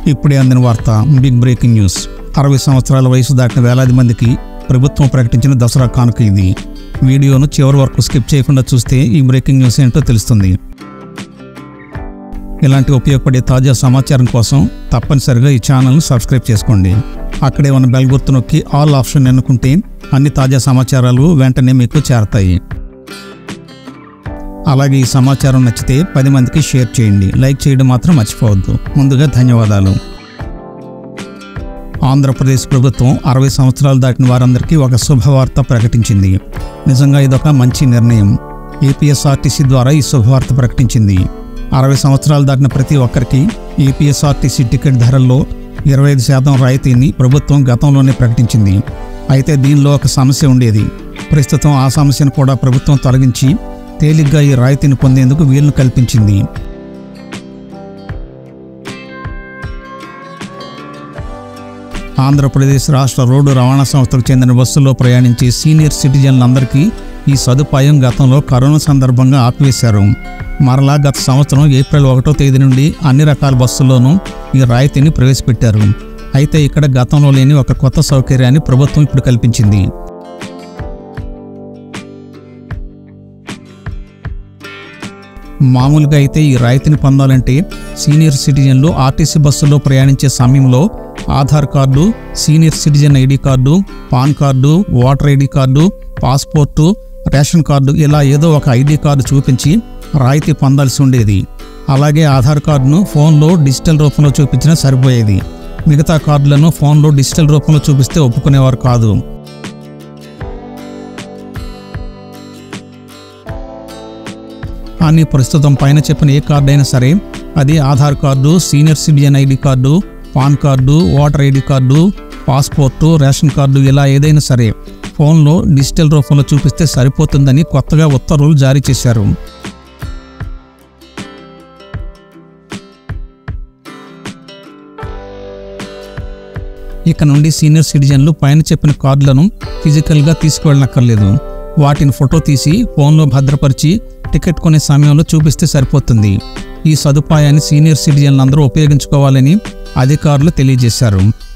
ఇప్పుడే అందిన వార్త బిగ్ బ్రేకింగ్ న్యూస్ అరవై సంవత్సరాల వయసు దాటిన వేలాది మందికి ప్రభుత్వం ప్రకటించిన దసరా కానుక ఇది వీడియోను చివరి వరకు స్కిప్ చేయకుండా చూస్తే ఈ బ్రేకింగ్ న్యూస్ ఏంటో తెలుస్తుంది ఇలాంటి ఉపయోగపడే తాజా సమాచారం కోసం తప్పనిసరిగా ఈ ఛానల్ను సబ్స్క్రైబ్ చేసుకోండి అక్కడే ఉన్న బెల్ గుర్తు నొక్కి ఆల్ ఆప్షన్ ఎన్నుకుంటే అన్ని తాజా సమాచారాలు వెంటనే మీకు చేరతాయి అలాగే ఈ సమాచారం నచ్చితే పది మందికి షేర్ చేయండి లైక్ చేయడం మాత్రం మర్చిపోవద్దు ముందుగా ధన్యవాదాలు ఆంధ్రప్రదేశ్ ప్రభుత్వం అరవై సంవత్సరాలు దాటిన వారందరికీ ఒక శుభవార్త ప్రకటించింది నిజంగా ఇదొక మంచి నిర్ణయం ఏపీఎస్ఆర్టీసీ ద్వారా ఈ శుభవార్త ప్రకటించింది అరవై సంవత్సరాలు దాటిన ప్రతి ఒక్కరికి ఏపీఎస్ఆర్టీసీ టికెట్ ధరల్లో ఇరవై ఐదు శాతం రాయితీని ప్రభుత్వం గతంలోనే ప్రకటించింది అయితే దీనిలో ఒక సమస్య ఉండేది ప్రస్తుతం ఆ సమస్యను కూడా ప్రభుత్వం తొలగించి తేలిగ్గా ఈ రాయితీని పొందేందుకు వీలును కల్పించింది ఆంధ్రప్రదేశ్ రాష్ట్ర రోడ్డు రవాణా సంస్థకు చెందిన బస్సుల్లో ప్రయాణించే సీనియర్ సిటిజన్లందరికీ ఈ సదుపాయం గతంలో కరోనా సందర్భంగా ఆపివేశారు మరలా గత సంవత్సరం ఏప్రిల్ ఒకటో తేదీ నుండి అన్ని రకాల బస్సుల్లోనూ ఈ రాయితీని ప్రవేశపెట్టారు అయితే ఇక్కడ గతంలో లేని ఒక కొత్త సౌకర్యాన్ని ప్రభుత్వం ఇప్పుడు కల్పించింది మామూలుగా అయితే ఈ రాయితీని పొందాలంటే సీనియర్ సిటిజన్లు ఆర్టీసీ బస్సులో ప్రయాణించే సమయంలో Aadhaar card senior citizen ID card PAN card voter ID card passport ration card ఇలా ఏదో ఒక ఐడి కార్డు చూపించి రాయితీ పొందాల్సి ఉండేది అలాగే ఆధార్ కార్డును ఫోన్లో డిజిటల్ రూపంలో చూపించినా సరిపోయేది మిగతా కార్డులను ఫోన్లో డిజిటల్ రూపంలో చూపిస్తే ఒప్పుకునేవారు కాదు కానీ ప్రస్తుతం పైన చెప్పిన ఏ కార్డు అయినా సరే అది Aadhaar card senior citizen ID card PAN card voter ID card passport ration card ఇలా ఏదైనా సరే ఫోన్లో డిజిటల్ రూపంలో చూపిస్తే సరిపోతుందని కొత్తగా ఉత్తర్వులు జారీ చేశారు ఇక నుండి సీనియర్ సిటిజన్లు పైన చెప్పిన కార్డులను ఫిజికల్గా తీసుకువెళ్ళనక్కర్లేదు వాటిని ఫోటో తీసి ఫోన్లో భద్రపరిచి టికెట్ కొనే సమయంలో చూపిస్తే సరిపోతుంది ఈ సదుపాయాన్ని సీనియర్ సిటిజన్లందరూ ఉపయోగించుకోవాలని అధికారులు తెలియజేశారు